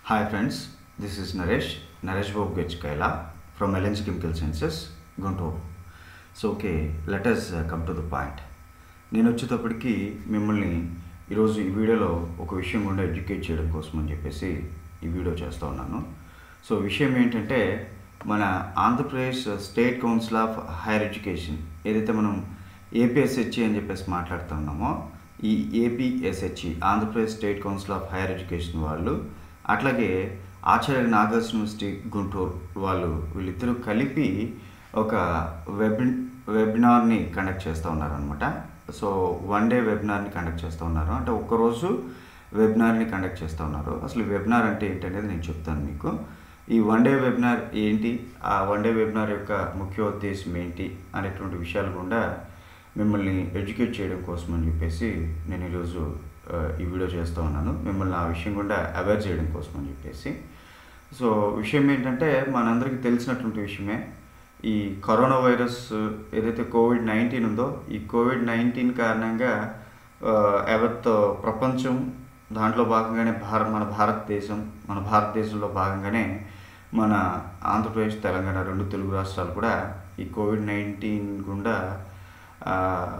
Hi friends, this is Naresh, Naresh Bob Gechkaila from LNC Chemical Sciences, Guntur. So okay let us come to the point నేను వచ్చేటప్పటికి మిమ్మల్ని ఈరోజు ఈ వీడియోలో ఒక విషయం గుండా ఎడ్యుకేట్ చేయడం కోసం అని చెప్పేసి ఈ వీడియో చేస్తూ ఉన్నాను సో విషయం ఏంటంటే మన Andhra Pradesh state council of higher education ఏదైతే మనం ఏపీఎస్హెచ్ఈ అని చెప్పేసి మాట్లాడుతున్నామో ఈ APSHE Andhra Pradesh state council of higher education వాళ్ళు అట్లాగే ఆచార్య నాగర్స్ యూనివర్సిటీ గుంటూరు వాళ్ళు వీళ్ళిద్దరూ కలిపి ఒక వెబ్ వెబినార్ని కండక్ట్ చేస్తూ ఉన్నారనమాట సో వన్ డే వెబినార్ని కండక్ట్ చేస్తూ ఉన్నారు అంటే ఒక్కరోజు వెబినార్ని కండక్ట్ చేస్తూ ఉన్నారు అసలు వెబినార్ అంటే ఏంటి అనేది నేను చెప్తాను మీకు ఈ వన్ డే వెబినార్ ఏంటి ఆ వన్ డే వెబినార్ యొక్క ముఖ్య ఉద్దేశం ఏంటి అనేటువంటి విషయాలు కూడా మిమ్మల్ని ఎడ్యుకేట్ చేయడం కోసం అని చెప్పేసి నేను ఈరోజు ఆ, ఈ వీడియో చేస్తూ ఉన్నాను మిమ్మల్ని ఆ విషయం కూడా అవేర్ చేయడం కోసం అని చెప్పేసి సో విషయం ఏంటంటే మనందరికీ తెలిసినటువంటి విషయమే ఈ కరోనా వైరస్ ఏదైతే కోవిడ్ నైన్టీన్ ఉందో ఈ కోవిడ్ నైన్టీన్ కారణంగా ఆ, యావత్ ప్రపంచం దాంట్లో భాగంగానే భారత్ మన భారతదేశం మన భారతదేశంలో భాగంగానే మన ఆంధ్రప్రదేశ్ తెలంగాణ రెండు తెలుగు రాష్ట్రాలు కూడా ఈ కోవిడ్ నైన్టీన్ గుండా ఆ,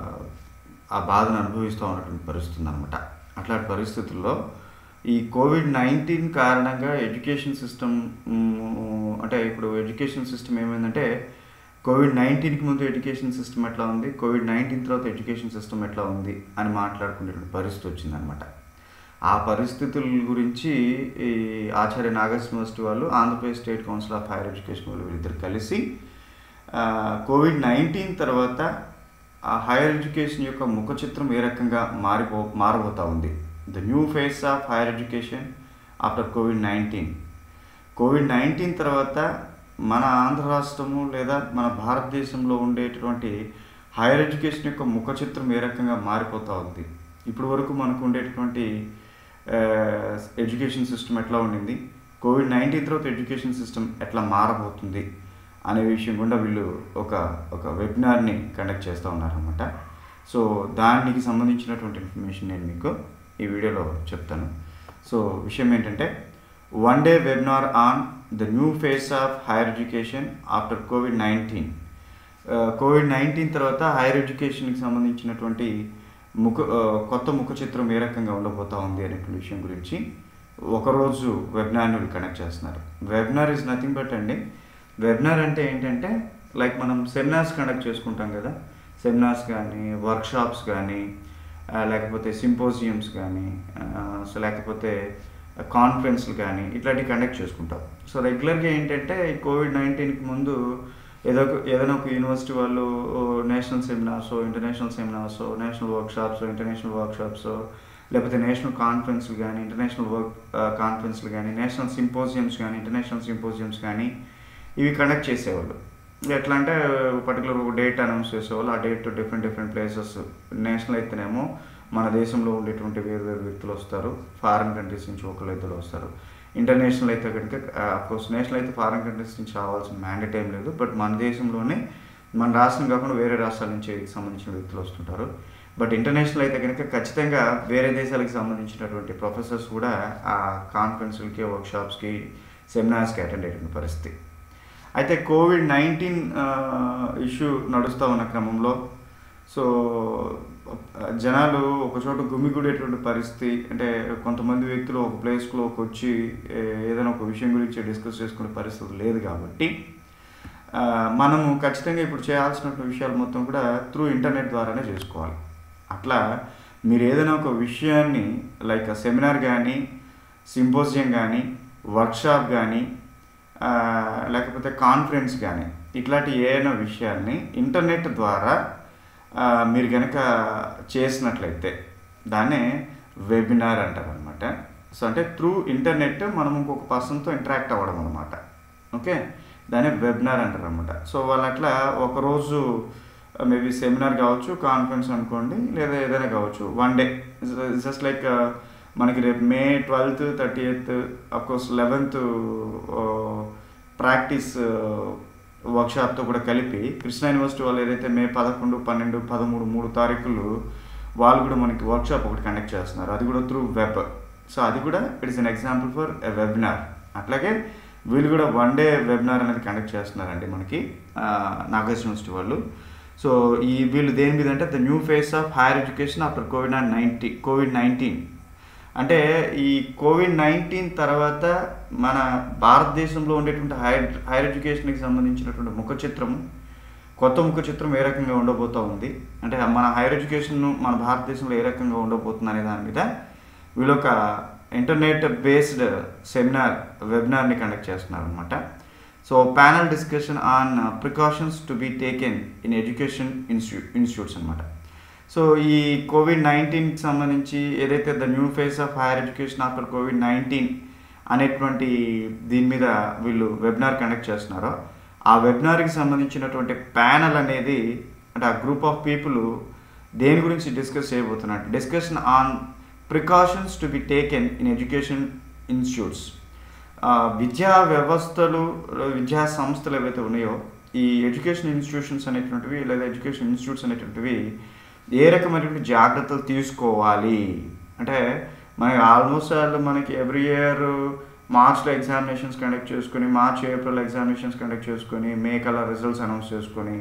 ఆ బాధను అనుభవిస్తూ ఉన్నటువంటి పరిస్థితి అనమాట అట్లాంటి పరిస్థితుల్లో ఈ కోవిడ్ నైన్టీన్ కారణంగా ఎడ్యుకేషన్ సిస్టమ్ అంటే ఇప్పుడు ఎడ్యుకేషన్ సిస్టమ్ ఏమైందంటే కోవిడ్ నైన్టీన్కి ముందు ఎడ్యుకేషన్ సిస్టమ్ ఎట్లా ఉంది కోవిడ్ నైన్టీన్ తర్వాత ఎడ్యుకేషన్ సిస్టమ్ ఎట్లా ఉంది అని మాట్లాడుకునేటువంటి పరిస్థితి వచ్చిందనమాట ఆ పరిస్థితుల గురించి ఈ ఆచార్య నాగస్ యూనివర్సిటీ వాళ్ళు Andhra Pradesh state council of higher education వాళ్ళు వీళ్ళిద్దరు కలిసి ఆ, కోవిడ్ నైన్టీన్ తర్వాత ఆ హైయర్ ఎడ్యుకేషన్ యొక్క ముఖ చిత్రం ఏ రకంగా మారిపో మారబోతా ఉంది the new face of higher education after Covid nineteen covid nineteen తర్వాత మన ఆంధ్ర రాష్ట్రము లేదా మన భారతదేశంలో ఉండేటువంటి హైయర్ ఎడ్యుకేషన్ యొక్క ముఖ చిత్రం ఏ రకంగా మారిపోతూ ఉంది ఇప్పుడు వరకు మనకు ఉండేటటువంటి ఎడ్యుకేషన్ సిస్టమ్ ఎట్లా ఉండింది కోవిడ్ నైన్టీన్ తర్వాత ఎడ్యుకేషన్ సిస్టమ్ ఎట్లా మారబోతుంది అనే విషయం కూడా వీళ్ళు ఒక ఒక వెబినార్ని కండక్ట్ చేస్తూ ఉన్నారనమాట సో దానికి సంబంధించినటువంటి ఇన్ఫర్మేషన్ నేను మీకు ఈ వీడియోలో చెప్తాను సో విషయం ఏంటంటే one day webinar on the new face of higher education after Covid nineteen covid nineteen తర్వాత హైయర్ ఎడ్యుకేషన్కి సంబంధించినటువంటి ముఖ ఆ, కొత్త ముఖ చిత్రం ఏ రకంగా ఉండబోతా ఉంది అనేటువంటి విషయం గురించి ఒకరోజు వెబినార్ని వీళ్ళు కనెక్ట్ చేస్తున్నారు వెబినార్ ఇస్ నథింగ్ బట్ అండి వెబినార్ అంటే ఏంటంటే లైక్ మనం సెమినార్స్ కండక్ట్ చేసుకుంటాం కదా సెమినార్స్ కానీ వర్క్షాప్స్ కానీ ఆ, లేకపోతే సింపోజియమ్స్ కానీ సో లేకపోతే కాన్ఫరెన్స్లు కానీ ఇట్లాంటివి కండక్ట్ చేసుకుంటాం సో రెగ్యులర్గా ఏంటంటే ఈ కోవిడ్ నైన్టీన్కి ముందు ఏదో ఒక ఏదైనా ఒక యూనివర్సిటీ వాళ్ళు national seminars international seminars national workshops international workshops లేకపోతే నేషనల్ కాన్ఫరెన్స్లు కానీ ఇంటర్నేషనల్ వర్క్ కాన్ఫరెన్స్లు కానీ నేషనల్ సింపోజియమ్స్ కానీ ఇంటర్నేషనల్ సింపోజియమ్స్ కానీ ఇవి కండక్ట్ చేసేవాళ్ళు ఎట్లా అంటే పర్టికులర్ ఒక డేట్ అనౌన్స్ చేసేవాళ్ళు ఆ date different different places national అయితేనేమో మన దేశంలో ఉండేటువంటి వేరు వేరు వ్యక్తులు వస్తారు ఫారిన్ కంట్రీస్ నుంచి ఒకళ్ళు ఇద్దరు వస్తారు ఇంటర్నేషనల్ అయితే కనుక కోర్స్ నేషనల్ అయితే ఫారిన్ కంట్రీస్ నుంచి రావాల్సిన మ్యాండేట్ ఏం లేదు బట్ మన దేశంలోనే మన రాష్ట్రం కాకుండా వేరే రాష్ట్రాల నుంచి సంబంధించిన వ్యక్తులు వస్తుంటారు బట్ ఇంటర్నేషనల్ అయితే కనుక ఖచ్చితంగా వేరే దేశాలకు సంబంధించినటువంటి ప్రొఫెసర్స్ కూడా ఆ కాన్ఫరెన్స్లకి వర్క్షాప్స్కి సెమినార్స్కి అటెండ్ అయ్యేటువంటి పరిస్థితి అయితే కోవిడ్ నైన్టీన్ ఇష్యూ నడుస్తూ ఉన్న క్రమంలో సో జనాలు ఒక చోట గుమిగూడేటువంటి పరిస్థితి అంటే కొంతమంది వ్యక్తులు ఒక ప్లేస్లోకి వచ్చి ఏ- ఏదైనా ఒక విషయం గురించి డిస్కస్ చేసుకునే పరిస్థితి లేదు కాబట్టి ఆ, మనము ఖచ్చితంగా ఇప్పుడు చేయాల్సినటువంటి విషయాలు మొత్తం కూడా త్రూ ఇంటర్నెట్ ద్వారానే చేసుకోవాలి అట్లా మీరు ఏదైనా ఒక విషయాన్ని లైక్ సెమినార్ కానీ సింపోజియం కానీ వర్క్షాప్ కానీ ఆ, లేకపోతే కాన్ఫరెన్స్ కానీ ఇట్లాంటి ఏదైనా విషయాల్ని ఇంటర్నెట్ ద్వారా ఆ, మీరు కనుక చేసినట్లయితే దాన్నే వెబినార్ అంటారు అనమాట సో అంటే త్రూ ఇంటర్నెట్ మనం ఇంకొక పర్సన్తో ఇంటరాక్ట్ అవ్వడం అనమాట ఓకే దాన్ని వెబినార్ అంటారు అనమాట సో వాళ్ళు అట్లా ఒకరోజు మేబీ సెమినార్ కావచ్చు కాన్ఫరెన్స్ అనుకోండి లేదా ఏదైనా కావచ్చు వన్ డే జస్ట్ లైక్ మనకి రేపు May twelfth thirty eighth of course eleventh practice వర్క్షాప్తో కూడా కలిపి కృష్ణా యూనివర్సిటీ వాళ్ళు ఏదైతే మే పదకొండు పన్నెండు పదమూడు మూడు తారీఖులు వాళ్ళు కూడా మనకి వర్క్షాప్ ఒకటి కండక్ట్ చేస్తున్నారు అది కూడా త్రూ వెబ్ సో అది కూడా it is an example for a webinar అట్లాగే వీళ్ళు కూడా వన్ డే వెబినార్ అనేది కండక్ట్ చేస్తున్నారండి మనకి నాగార్జున యూనివర్సిటీ వాళ్ళు సో ఈ వీళ్ళు దేని మీద అంటే the new face of higher education after covid ninety covid nineteen అంటే ఈ కోవిడ్ నైన్టీన్ తర్వాత మన భారతదేశంలో ఉండేటువంటి హైయర్ హైయర్ ఎడ్యుకేషన్కి సంబంధించినటువంటి ముఖ చిత్రం కొత్త ముఖ చిత్రం ఏ రకంగా ఉండబోతూ ఉంది అంటే మన హైయర్ ఎడ్యుకేషన్ మన భారతదేశంలో ఏ రకంగా ఉండబోతుంది అనే దాని మీద వీళ్ళు ఒక ఇంటర్నెట్ బేస్డ్ సెమినార్ వెబినార్ని కండక్ట్ చేస్తున్నారు అనమాట so panel discussion on precautions to be taken in education institute institutes అనమాట సో ఈ కోవిడ్ నైన్టీన్కి సంబంధించి ఏదైతే the new face of higher education after Covid nineteen అనేటువంటి దీని మీద వీళ్ళు వెబినార్ కండక్ట్ చేస్తున్నారో ఆ వెబినార్కి సంబంధించినటువంటి ప్యానల్ అనేది అంటే ఆ గ్రూప్ ఆఫ్ పీపుల్ దేని గురించి డిస్కస్ చేయబోతున్నారు discussion on precautions to be taken in education institutes విద్యా వ్యవస్థలు విద్యా సంస్థలు ఏవైతే ఉన్నాయో ఈ ఎడ్యుకేషన్ ఇన్స్టిట్యూషన్స్ అనేటువంటివి లేదా ఎడ్యుకేషన్ ఇన్స్టిట్యూట్స్ అనేటువంటివి ఏ రకమైనటువంటి జాగ్రత్తలు తీసుకోవాలి అంటే మనకి ఆల్మోస్ట్ ఆల్ మనకి ఎవ్రీ ఇయర్ మార్చ్లో ఎగ్జామినేషన్స్ కండక్ట్ చేసుకొని మార్చ్ ఏప్రిల్ ఎగ్జామినేషన్స్ కండక్ట్ చేసుకొని మే కల్లా రిజల్ట్స్ అనౌన్స్ చేసుకొని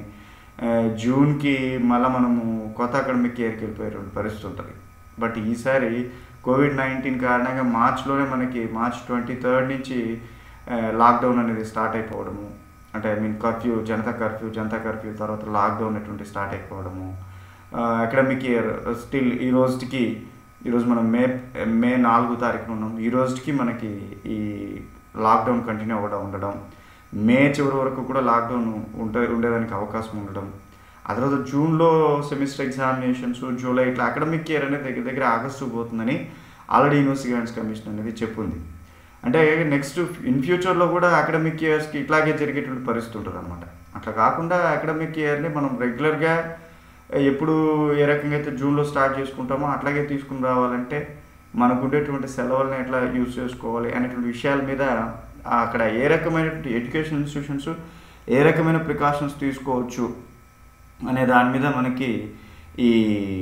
జూన్కి మళ్ళీ మనము కొత్త అకాడమిక్ ఇయర్కి వెళ్ళిపోయేటువంటి పరిస్థితి ఉంటుంది బట్ ఈసారి కోవిడ్ నైన్టీన్ కారణంగా మార్చ్లోనే మనకి మార్చ్ ట్వంటీ థర్డ్ నుంచి లాక్డౌన్ అనేది స్టార్ట్ అయిపోవడము అంటే I mean curfew Janata curfew Janata curfew తర్వాత లాక్డౌన్ అటువంటి స్టార్ట్ అయిపోవడము అకాడమిక్ ఇయర్ స్టిల్ ఈ రోజుకి ఈరోజు మనం మే మే నాలుగు తారీఖున ఉన్నాం ఈ రోజుకి మనకి ఈ లాక్డౌన్ కంటిన్యూ అవ్వడం ఉండడం మే చివరి వరకు కూడా లాక్డౌన్ ఉంటే ఉండేదానికి అవకాశం ఉండడం ఆ తర్వాత జూన్లో సెమిస్టర్ ఎగ్జామినేషన్స్ జూలై ఇట్లా అకాడమిక్ ఇయర్ అనేది దగ్గర దగ్గర ఆగస్టు పోతుందని ఆల్రెడీ యూనివర్సిటీ గ్రాంట్స్ కమిషన్ అనేది చెప్పింది అంటే నెక్స్ట్ ఇన్ ఫ్యూచర్లో కూడా అకాడమిక్ ఇయర్స్కి ఇట్లాగే జరిగేటువంటి పరిస్థితి ఉంటుంది అనమాట అట్లా కాకుండా అకాడమిక్ ఇయర్ని మనం రెగ్యులర్గా ఎప్పుడు ఏ రకంగా అయితే జూన్లో స్టార్ట్ చేసుకుంటామో అట్లాగే తీసుకుని రావాలంటే మనకు ఉండేటువంటి సెలవులను ఎట్లా యూజ్ చేసుకోవాలి అనేటువంటి విషయాల మీద అక్కడ ఏ రకమైనటువంటి ఎడ్యుకేషన్ ఇన్స్టిట్యూషన్స్ ఏ రకమైన ప్రికాషన్స్ తీసుకోవచ్చు అనే దాని మీద మనకి ఈ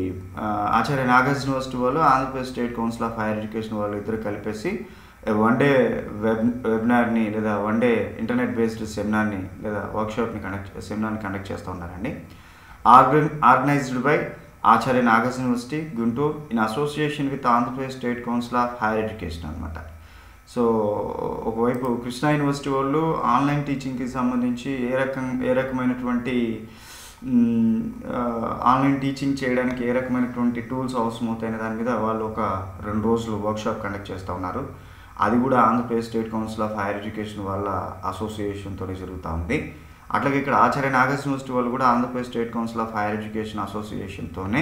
ఆచార్య నాగార్జున యూనివర్సిటీ వాళ్ళు Andhra Pradesh state council of higher education వాళ్ళు ఇద్దరు కలిపేసి వన్ డే వెబ్ వెబినార్ని లేదా వన్ డే ఇంటర్నెట్ బేస్డ్ సెమినార్ని లేదా వర్క్షాప్ని కండక్ట్ సెమినార్ని కండక్ట్ చేస్తూ ఉన్నారండి organ organised by Acharya Nagarjuna university Guntur in association with Andhra Pradesh state council of higher education అనమాట సో ఒకవైపు కృష్ణా యూనివర్సిటీ వాళ్ళు ఆన్లైన్ టీచింగ్కి సంబంధించి ఏ రకం ఏ రకమైనటువంటి ఆన్లైన్ టీచింగ్ చేయడానికి ఏ రకమైనటువంటి టూల్స్ అవసరం అవుతాయనే దాని మీద వాళ్ళు ఒక రెండు రోజులు వర్క్షాప్ కండక్ట్ చేస్తూ ఉన్నారు అది కూడా Andhra Pradesh state council of higher education వాళ్ళ అసోసియేషన్తో జరుగుతూ ఉంది అట్లాగే ఇక్కడ ఆచార్య నాగస్ యూనివర్సిటీ వాళ్ళు కూడా Andhra Pradesh state council of higher education అసోసియేషన్తోనే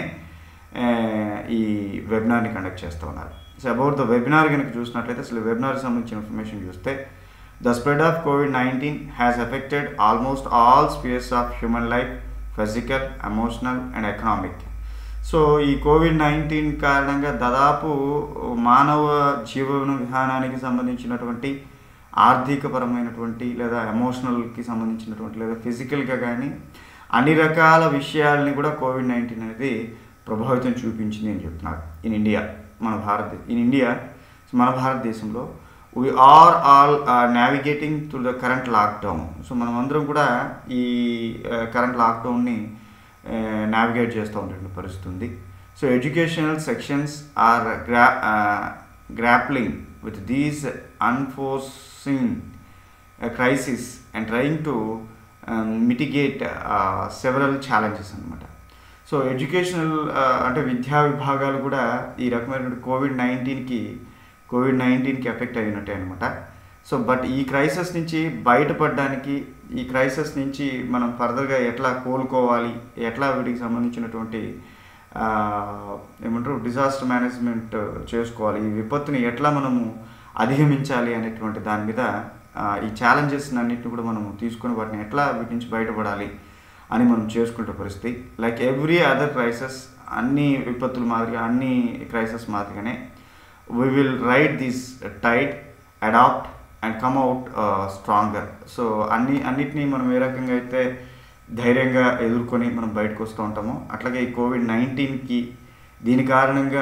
ఈ వెబినార్ని కండక్ట్ చేస్తూ ఉన్నారు సో అబౌట్ ద వెబినార్ కనుక చూసినట్లయితే అసలు వెబినార్కి సంబంధించిన ఇన్ఫర్మేషన్ చూస్తే the spread of covid nineteen has affected almost all spheres of human life physical emotional and economic so ఈ కోవిడ్ నైన్టీన్ కారణంగా దాదాపు మానవ జీవన విధానానికి సంబంధించినటువంటి ఆర్థికపరమైనటువంటి లేదా ఎమోషనల్కి సంబంధించినటువంటి లేదా ఫిజికల్గా కానీ అన్ని రకాల విషయాల్ని కూడా కోవిడ్ నైన్టీన్ అనేది ప్రభావితం చూపించింది అని చెప్తున్నారు ఇన్ ఇండియా మన భారత ఇన్ ఇండియా మన భారతదేశంలో we are all navigating to the current lockdown so మనం అందరం కూడా ఈ కరెంట్ లాక్డౌన్ని నావిగేట్ చేస్తూ ఉండే పరిస్థితి ఉంది so educational sections are gra grappling with these unforcing crisis and trying to mitigate several challenges అనమాట సో ఎడ్యుకేషనల్ అంటే విద్యా విభాగాలు కూడా ఈ రకమైనటువంటి కోవిడ్ నైన్టీన్కి కోవిడ్ నైన్టీన్కి ఎఫెక్ట్ అయినట్టే అనమాట సో బట్ ఈ క్రైసిస్ నుంచి బయటపడడానికి ఈ క్రైసిస్ నుంచి మనం ఫర్దర్గా ఎట్లా కోలుకోవాలి ఎట్లా వీటికి సంబంధించినటువంటి ఏమంటారు డిజాస్టర్ మేనేజ్మెంట్ చేసుకోవాలి ఈ విపత్తుని ఎట్లా మనము అధిగమించాలి అనేటువంటి దాని మీద ఈ ఛాలెంజెస్ అన్నింటిని కూడా మనం తీసుకొని వాటిని ఎట్లా వీటి నుంచి బయటపడాలి అని మనం చేసుకుంటే పరిస్థితి లైక్ ఎవ్రీ అదర్ క్రైసెస్ అన్ని విపత్తుల మాదిరిగా అన్ని క్రైసెస్ మాదిరిగానే we will ride this tide adapt and come out stronger so అన్ని అన్నిటినీ మనం ఏ రకంగా అయితే ధైర్యంగా ఎదుర్కొని మనం బయటకు వస్తూ ఉంటామో అట్లాగే ఈ కోవిడ్ నైన్టీన్కి దీని కారణంగా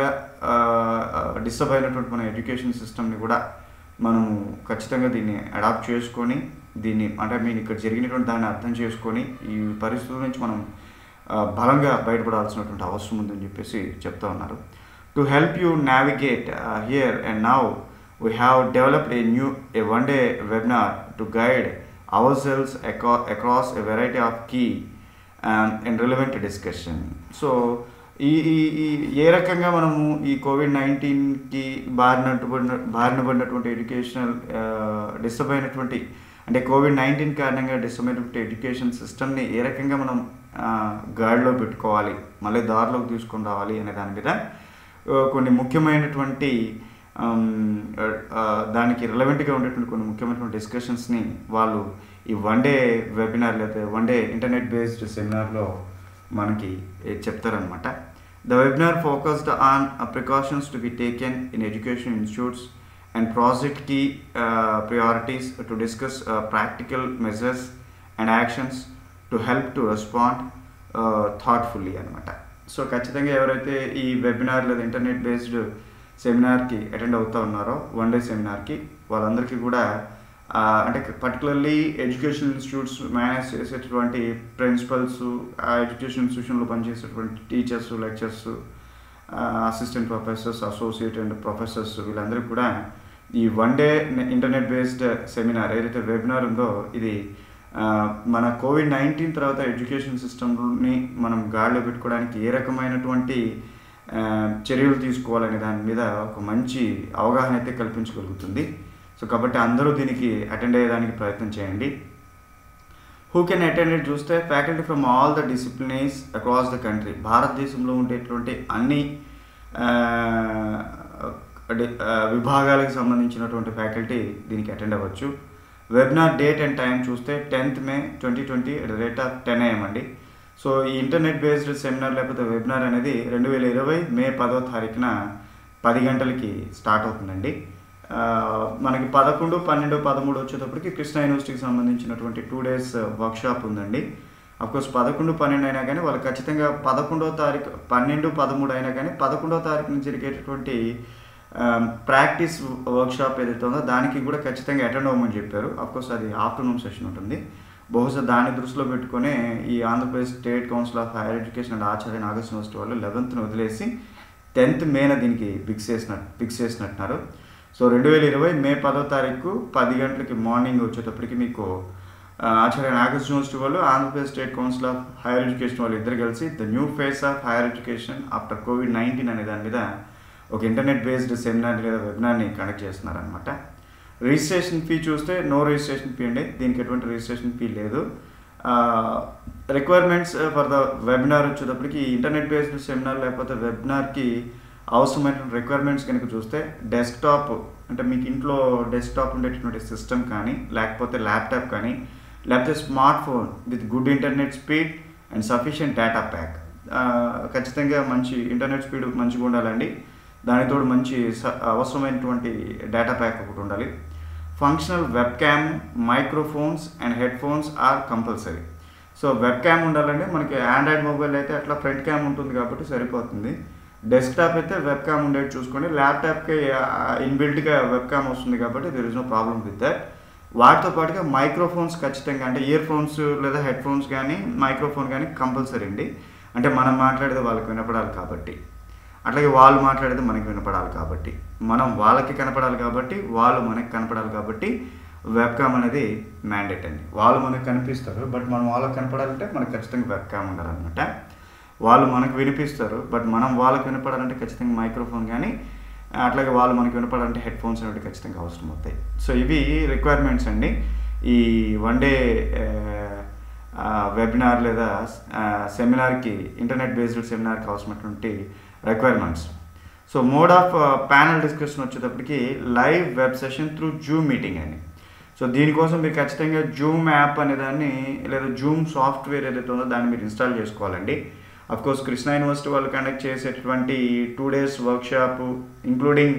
డిస్టర్బ్ అయినటువంటి మన ఎడ్యుకేషన్ సిస్టమ్ని కూడా మనము ఖచ్చితంగా దీన్ని అడాప్ట్ చేసుకొని దీన్ని అంటే మీరు ఇక్కడ జరిగినటువంటి దాన్ని అర్థం చేసుకొని ఈ పరిస్థితుల నుంచి మనం ఆ, బలంగా బయటపడాల్సినటువంటి అవసరం ఉందని చెప్పేసి చెప్తా ఉన్నారు to help you navigate here and now we have developed a new a one day webinar to guide our cells across a variety of key and relevant discussion so ఈ ఈ ఈ ఏ రకంగా మనము ఈ కోవిడ్ నైన్టీన్కి బారిన పడిన బారిన పడినటువంటి ఎడ్యుకేషనల్ డిస్టర్బ్ అయినటువంటి అంటే కోవిడ్ నైన్టీన్ కారణంగా డిస్టర్బ్ అయినటువంటి ఎడ్యుకేషన్ సిస్టమ్ని ఏ రకంగా మనం గాడిలో పెట్టుకోవాలి మళ్ళీ దారిలోకి తీసుకొని రావాలి అనే దాని మీద ఆ, కొన్ని ముఖ్యమైనటువంటి ఆమ్, ఆ, దానికి రిలవెంట్గా ఉండేటువంటి కొన్ని ముఖ్యమైనటువంటి డిస్కషన్స్ని వాళ్ళు ఈ వన్ డే వెబినార్ లేదా వన్ డే ఇంటర్నెట్ బేస్డ్ సెమినార్లో మనకి ఏ, చెప్తారనమాట the webinar focused on precautions to be taken in education institutes and project key priorities to discuss practical measures and actions to help to respond thoughtfully అనమాట so ఖచ్చితంగా ఎవరైతే ఈ webinar లేదా internet based సెమినార్కి attend అవుతూ ఉన్నారో one day సెమినార్కి వాళ్ళందరికీ కూడా ఆ, అంటే పర్టికులర్లీ ఎడ్యుకేషన్ ఇన్స్టిట్యూట్స్ మేనేజ్ చేసేటటువంటి ప్రిన్సిపల్స్ ఆ ఎడ్యుకేషన్ ఇన్స్టిట్యూషన్లో పనిచేసేటువంటి teachers lecturers assistant professors associate and professors వీళ్ళందరికీ కూడా ఈ one day internet based seminar ఏదైతే వెబినార్ ఉందో ఇది ఆ, మన కోవిడ్ నైన్టీన్ తర్వాత ఎడ్యుకేషన్ సిస్టమ్ని మనం గాడిలో పెట్టుకోవడానికి ఏ రకమైనటువంటి ఆ, చర్యలు తీసుకోవాలనే దాని మీద ఒక మంచి అవగాహన అయితే కల్పించగలుగుతుంది సో కాబట్టి అందరూ దీనికి అటెండ్ అయ్యేదానికి ప్రయత్నం చేయండి హూ కెన్ అటెండ్ ఇట్ చూస్తే faculty from all the disciplinaries across the country భారతదేశంలో ఉండేటువంటి అన్ని ఆ, డి- ఆ, విభాగాలకు సంబంధించినటువంటి ఫ్యాకల్టీ దీనికి అటెండ్ అవ్వచ్చు వెబినార్ డేట్ అండ్ టైం చూస్తే tenth May twenty twenty at the rate of ten AM అండి సో ఈ ఇంటర్నెట్ బేస్డ్ సెమినార్ లేకపోతే వెబినార్ అనేది రెండు వేల ఇరవై మే పదో తారీఖున పది గంటలకి స్టార్ట్ అవుతుందండి ఆ, మనకి పదకొండు పన్నెండు పదమూడు వచ్చేటప్పటికి కృష్ణా యూనివర్సిటీకి సంబంధించినటువంటి టూ డేస్ వర్క్షాప్ ఉందండి అఫ్కోర్స్ పదకొండు పన్నెండు అయినా కానీ వాళ్ళు ఖచ్చితంగా పదకొండో తారీఖు పన్నెండు పదమూడు అయినా కానీ పదకొండో తారీఖు నుంచి జరిగేటటువంటి ప్రాక్టీస్ వర్క్షాప్ ఏదైతే ఉందో దానికి కూడా ఖచ్చితంగా అటెండ్ అవ్వమని చెప్పారు అఫ్కోర్స్ అది ఆఫ్టర్నూన్ సెషన్ ఉంటుంది బహుశా దాన్ని దృష్టిలో పెట్టుకొని ఈ Andhra Pradesh state council of higher education and Acharya నాగస్ యూనివర్సిటీ వాళ్ళు లెవెన్త్ని వదిలేసి టెన్త్ మేన దీనికి ఫిక్స్ చేసినట్టు ఫిక్స్ చేసినట్టున్నారు సో రెండు వేల ఇరవై మే పదో తారీఖు పది గంటలకి మార్నింగ్ వచ్చేటప్పటికి మీకు ఆ, ఆచార్య నాగస్ యూనివర్సిటీ వాళ్ళు Andhra Pradesh state council of higher education వాళ్ళు ఇద్దరు కలిసి the new face of higher education after Covid nineteen అనే దాని మీద ఒక ఇంటర్నెట్ బేస్డ్ సెమినార్ లేదా వెబినార్ని కండక్ట్ చేస్తున్నారనమాట రిజిస్ట్రేషన్ ఫీ చూస్తే నో రిజిస్ట్రేషన్ ఫీ అండి దీనికి ఎటువంటి రిజిస్ట్రేషన్ ఫీ లేదు రిక్వైర్మెంట్స్ ఫర్ ద వెబినార్ వచ్చేటప్పటికి ఇంటర్నెట్ బేస్డ్ సెమినార్ లేకపోతే వెబినార్కి అవసరమైన రిక్వైర్మెంట్స్ కనుక చూస్తే డెస్క్టాప్ అంటే మీకు ఇంట్లో డెస్క్టాప్ ఉండేటటువంటి సిస్టమ్ కానీ లేకపోతే ల్యాప్టాప్ కానీ లేకపోతే smart phone with good internet speed and sufficient data pack ఖచ్చితంగా మంచి ఇంటర్నెట్ స్పీడ్ మంచిగా ఉండాలండి దానితో మంచి స- అవసరమైనటువంటి డేటా ప్యాక్ ఒకటి ఉండాలి functional web cam microphones and head phones are compulsory so web cam ఉండాలంటే మనకి ఆండ్రాయిడ్ మొబైల్ అయితే అట్లా ఫ్రంట్ క్యామ్ ఉంటుంది కాబట్టి సరిపోతుంది డెస్క్టాప్ అయితే వెబ్ క్యామ్ ఉండేది చూసుకోండి ల్యాప్టాప్కి ఇన్బిల్ట్గా వెబ్ క్యామ్ వస్తుంది కాబట్టి there is no problem with that వాటితో పాటుగా మైక్రోఫోన్స్ ఖచ్చితంగా అంటే ఇయర్ ఫోన్స్ లేదా హెడ్ ఫోన్స్ కానీ మైక్రోఫోన్ కానీ కంపల్సరీ అండి అంటే మనం మాట్లాడేది వాళ్ళకి వినపడాలి కాబట్టి అట్లాగే వాళ్ళు మాట్లాడేది మనకి వినపడాలి కాబట్టి మనం వాళ్ళకి కనపడాలి కాబట్టి వాళ్ళు మనకి కనపడాలి కాబట్టి వెబ్కామ్ అనేది మ్యాండేట్ అండి వాళ్ళు మనకు కనిపిస్తారు బట్ మనం వాళ్ళకి కనపడాలంటే మనకు ఖచ్చితంగా వెబ్కామ్ ఉండాలన్నమాట వాళ్ళు మనకు వినిపిస్తారు బట్ మనం వాళ్ళకి వినపడాలంటే ఖచ్చితంగా మైక్రోఫోన్ కానీ అట్లాగే వాళ్ళు మనకి వినపడాలంటే హెడ్ ఫోన్స్ అనేవి ఖచ్చితంగా అవసరం అవుతాయి సో ఇవి రిక్వైర్మెంట్స్ అండి ఈ వన్ డే వెబినార్ లేదా సెమినార్కి ఇంటర్నెట్ బేస్డ్ సెమినార్కి అవసరమైనటువంటి requirements so mode of panel discussion వచ్చేటప్పటికి live web session through Zoom meeting అండి సో దీనికోసం మీరు ఖచ్చితంగా జూమ్ యాప్ అనే దాన్ని లేదా జూమ్ సాఫ్ట్వేర్ ఏదైతే ఉందో దాన్ని మీరు ఇన్స్టాల్ చేసుకోవాలండి అఫ్ కోర్స్ కృష్ణా యూనివర్సిటీ వాళ్ళు కండక్ట్ చేసేటటువంటి two days workshop including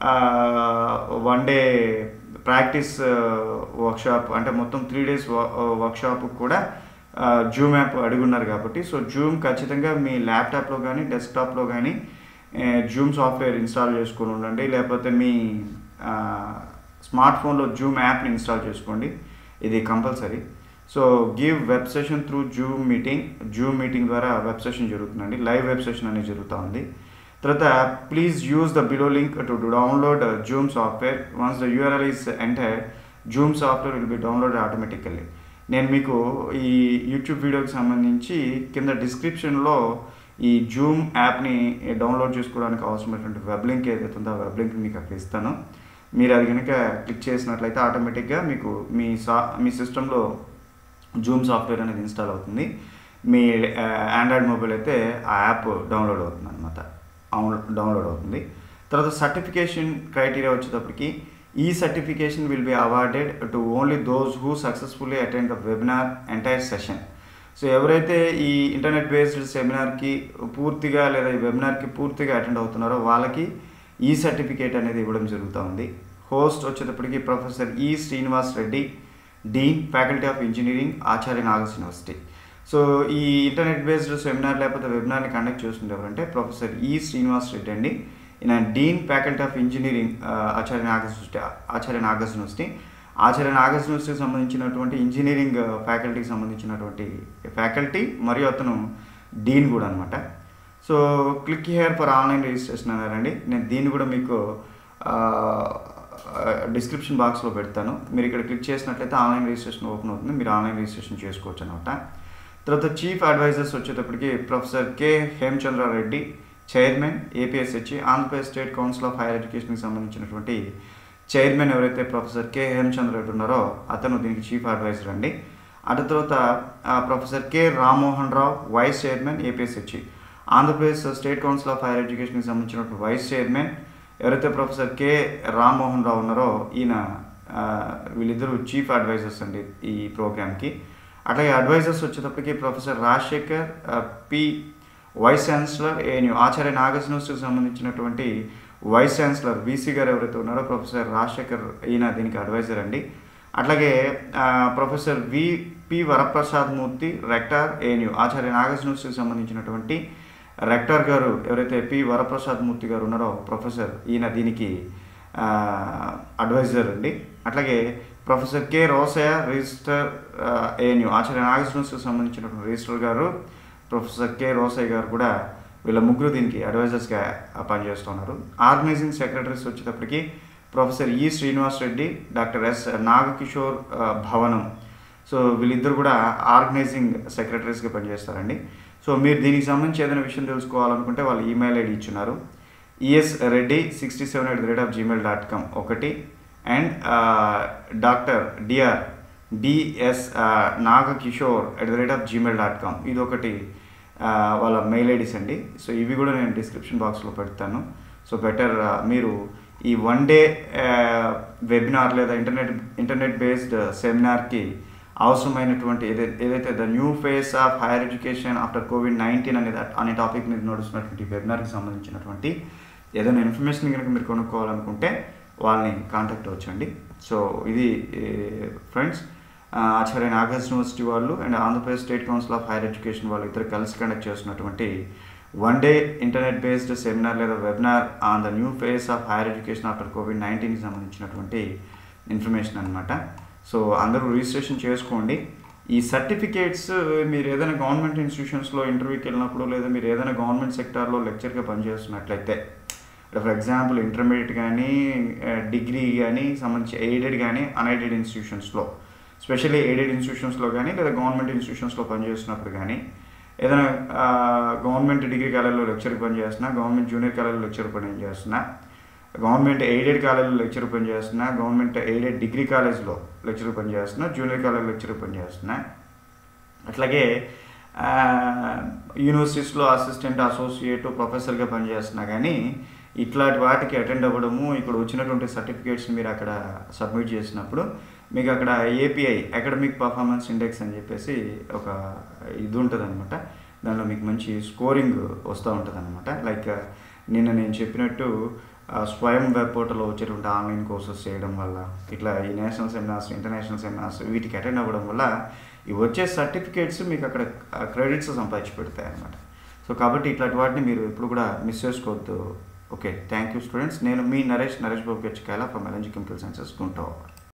one day practice workshop అంటే మొత్తం త్రీ డేస్ వర్క్షాప్ కూడా జూమ్ యాప్ అడుగున్నారు కాబట్టి సో జూమ్ ఖచ్చితంగా మీ ల్యాప్టాప్లో కానీ డెస్క్టాప్లో కానీ జూమ్ సాఫ్ట్వేర్ ఇన్స్టాల్ చేసుకొని ఉండండి లేకపోతే మీ స్మార్ట్ ఫోన్లో జూమ్ యాప్ని ఇన్స్టాల్ చేసుకోండి ఇది compulsory so give web session through Zoom meeting zoom meeting ద్వారా వెబ్ సెషన్ జరుగుతుందండి లైవ్ వెబ్ సెషన్ అనేది జరుగుతూ ఉంది తర్వాత please use the below link to download zoom software once the URL is enter zoom software will be download automatically నేను మీకు ఈ YouTube వీడియోకి సంబంధించి కింద డిస్క్రిప్షన్లో ఈ జూమ్ యాప్ని డౌన్లోడ్ చేసుకోవడానికి అవసరమైనటువంటి వెబ్ లింక్ ఏదైతే ఉందో ఆ వెబ్ లింక్ మీకు అక్కడ ఇస్తాను మీరు అది కనుక క్లిక్ చేసినట్లయితే ఆటోమేటిక్గా మీకు మీ సా మీ సిస్టంలో జూమ్ సాఫ్ట్వేర్ అనేది ఇన్స్టాల్ అవుతుంది మీ ఆండ్రాయిడ్ మొబైల్ అయితే ఆ యాప్ డౌన్లోడ్ అవుతుంది అనమాట డౌన్లోడ్ అవుతుంది తర్వాత సర్టిఫికేషన్ క్రైటీరియా వచ్చేటప్పటికి ఈ certification will be awarded to only those who successfully attend the webinar entire session so ఎవరైతే ఈ ఇంటర్నెట్ బేస్డ్ సెమినార్కి పూర్తిగా లేదా ఈ వెబినార్కి పూర్తిగా అటెండ్ అవుతున్నారో వాళ్ళకి ఈ సర్టిఫికేట్ అనేది ఇవ్వడం జరుగుతూ ఉంది హోస్ట్ వచ్చేటప్పటికి ప్రొఫెసర్ ఈ Srinivas Reddy dean faculty of engineering Acharya నాగస్ యూనివర్సిటీ సో ఈ ఇంటర్నెట్ బేస్డ్ సెమినార్ లేకపోతే వెబినార్ని కండక్ట్ చేస్తుంది ఎవరంటే ప్రొఫెసర్ ఈ శ్రీనివాస్ రెడ్డి అండి ఈయన dean faculty of engineering Acharya నాగస్ యూనివర్సిటీ ఆచార్య నాగస్ యూనివర్సిటీ ఆచార్య నాగస్ యూనివర్సిటీకి సంబంధించినటువంటి ఇంజనీరింగ్ ఫ్యాకల్టీకి సంబంధించినటువంటి ఫ్యాకల్టీ మరియు అతను డీన్ కూడా అనమాట so click here for online registration అన్నారండి నేను దీన్ని కూడా మీకు డిస్క్రిప్షన్ బాక్స్లో పెడతాను మీరు ఇక్కడ క్లిక్ చేసినట్లయితే ఆన్లైన్ రిజిస్ట్రేషన్ ఓపెన్ అవుతుంది మీరు ఆన్లైన్ రిజిస్ట్రేషన్ చేసుకోవచ్చు అనమాట తర్వాత చీఫ్ అడ్వైజర్స్ వచ్చేటప్పటికి professor K Hemachandra Reddy chairman APSH Andhra Pradesh state council of higher ఎడ్యుకేషన్కి సంబంధించినటువంటి చైర్మన్ ఎవరైతే ప్రొఫెసర్ కె హేమచంద్ర రెడ్డి ఉన్నారో అతను దీనికి చీఫ్ అడ్వైజర్ అండి అటు తర్వాత professor K Rammohan Rao vice chairman APSH Andhra Pradesh state council of higher ఎడ్యుకేషన్కి సంబంధించినటువంటి వైస్ చైర్మన్ ఎవరైతే ప్రొఫెసర్ కె రామ్మోహన్ రావు ఉన్నారో ఈయన వీళ్ళిద్దరూ చీఫ్ అడ్వైజర్స్ అండి ఈ ప్రోగ్రామ్కి అట్లాగే అడ్వైజర్స్ వచ్చేటప్పటికి professor Rajasekhar P vice chancellor ANU Acharya నాగస్ యూనివర్సిటీకి సంబంధించినటువంటి వైస్ ఛాన్సలర్ వీసీ గారు ఎవరైతే ఉన్నారో ప్రొఫెసర్ రాజశేఖర్ ఈయన దీనికి అడ్వైజర్ అండి అట్లాగే professor V P Varaprasad Murthy rector ANU Acharya నాగస్ యూనివర్సిటీకి సంబంధించినటువంటి రెక్టార్ గారు ఎవరైతే పి వరప్రసాద్ మూర్తి గారు ఉన్నారో ప్రొఫెసర్ ఈయన దీనికి అడ్వైజర్ అండి అట్లాగే professor K Rosaiah register ANU Acharya నాగస్ యూనివర్సిటీకి సంబంధించినటువంటి రిజిస్టర్ గారు ప్రొఫెసర్ కె రోసయ్య గారు కూడా వీళ్ళ ముగ్గురు దీనికి అడ్వైజర్స్గా పనిచేస్తున్నారు ఆర్గనైజింగ్ సెక్రటరీస్ వచ్చేటప్పటికి ప్రొఫెసర్ ఈ Srinivas Reddy doctor S Nagakishore Bhavanam so వీళ్ళిద్దరు కూడా ఆర్గనైజింగ్ సెక్రటరీస్గా పనిచేస్తారండి సో మీరు దీనికి సంబంధించి ఏదైనా విషయం తెలుసుకోవాలనుకుంటే వాళ్ళు ఈమెయిల్ ఐడి ఇచ్చున్నారు ES Reddy sixty seven at the rate of Gmail dot com ఒకటి and doctor DR DS Nagakishore at the rate of Gmail dot com ఇది ఒకటి వాళ్ళ మెయిల్ ఐడీస్ అండి సో ఇవి కూడా నేను డిస్క్రిప్షన్ బాక్స్లో పెడతాను సో బెటర్ మీరు ఈ వన్ డే వెబినార్ లేదా ఇంటర్నెట్ ఇంటర్నెట్ బేస్డ్ సెమినార్కి అవసరమైనటువంటి ఏదైతే ఏదైతే the new face of higher education after Covid nineteen అనేది అనే టాపిక్ మీద నడుస్తున్నటువంటి వెబినార్కి సంబంధించినటువంటి ఏదైనా ఇన్ఫర్మేషన్ కనుక మీరు కొనుక్కోవాలనుకుంటే వాళ్ళని కాంటాక్ట్ అవ్వచ్చండి సో ఇది ఫ్రెండ్స్ ఆచార్య నాగర్స్ యూనివర్సిటీ వాళ్ళు and Andhra Pradesh state council of higher education వాళ్ళు ఇద్దరు కలిసి కండక్ట్ చేస్తున్నటువంటి one day internet based seminar లేదా webinar on the new face of higher education after COVID నైన్టీన్కి సంబంధించినటువంటి ఇన్ఫర్మేషన్ అనమాట సో అందరూ రిజిస్ట్రేషన్ చేసుకోండి ఈ సర్టిఫికేట్స్ మీరు ఏదైనా గవర్నమెంట్ ఇన్స్టిట్యూషన్స్లో ఇంటర్వ్యూకి వెళ్ళినప్పుడు లేదా మీరు ఏదైనా గవర్నమెంట్ సెక్టార్లో లెక్చర్గా పనిచేస్తున్నట్లయితే ఫర్ ఎగ్జాంపుల్ ఇంటర్మీడియట్ కానీ డిగ్రీ కానీ సంబంధించి ఎయిడెడ్ కానీ అన్ఎయిడెడ్ ఇన్స్టిట్యూషన్స్లో స్పెషల్లీ ఎయిడెడ్ ఇన్స్టిట్యూషన్స్లో కానీ లేదా గవర్నమెంట్ ఇన్స్టిట్యూషన్స్లో పనిచేస్తున్నప్పుడు కానీ ఏదైనా గవర్నమెంట్ డిగ్రీ కాలేజ్లో లెక్చర్ పనిచేస్తున్నా గవర్నమెంట్ జూనియర్ కాలేజ్లో లెక్చర్ పని చేస్తున్నా గవర్నమెంట్ ఎయిడెడ్ కాలేజ్లో లెక్చర్ పనిచేస్తున్నా గవర్నమెంట్ ఎయిడెడ్ డిగ్రీ కాలేజ్లో లెక్చర్ పనిచేస్తున్నా జూనియర్ కాలేజ్ లెక్చర్ పనిచేస్తున్నా అట్లాగే యూనివర్సిటీస్లో అసిస్టెంట్ అసోసియేట్ ప్రొఫెసర్గా పనిచేస్తున్నా కానీ ఇట్లాంటి వాటికి అటెండ్ అవ్వడము ఇక్కడ వచ్చినటువంటి సర్టిఫికేట్స్ మీరు అక్కడ సబ్మిట్ చేసినప్పుడు మీకు అక్కడ ఏపీఐ అకాడమిక్ పర్ఫార్మెన్స్ ఇండెక్స్ అని చెప్పేసి ఒక ఇది ఉంటుంది అనమాట దానిలో మీకు మంచి స్కోరింగ్ వస్తూ ఉంటుంది అనమాట లైక్ నిన్న నేను చెప్పినట్టు స్వయం వెబ్ పోర్టల్లో వచ్చేటువంటి ఆన్లైన్ కోర్సెస్ చేయడం వల్ల ఇట్లా ఈ నేషనల్ సెమినార్స్ ఇంటర్నేషనల్ సెమినార్స్ వీటికి అటెండ్ అవ్వడం వల్ల ఈ వచ్చే సర్టిఫికేట్స్ మీకు అక్కడ క్రెడిట్స్ సంపాదించి పెడతాయి అనమాట సో కాబట్టి ఇట్లాంటి వాటిని మీరు ఎప్పుడు కూడా మిస్ చేసుకోవద్దు ఓకే థ్యాంక్ యూ స్టూడెంట్స్ నేను మీ Naresh Naresh Babu Gachchikayala from LNG chemical sciences Guntur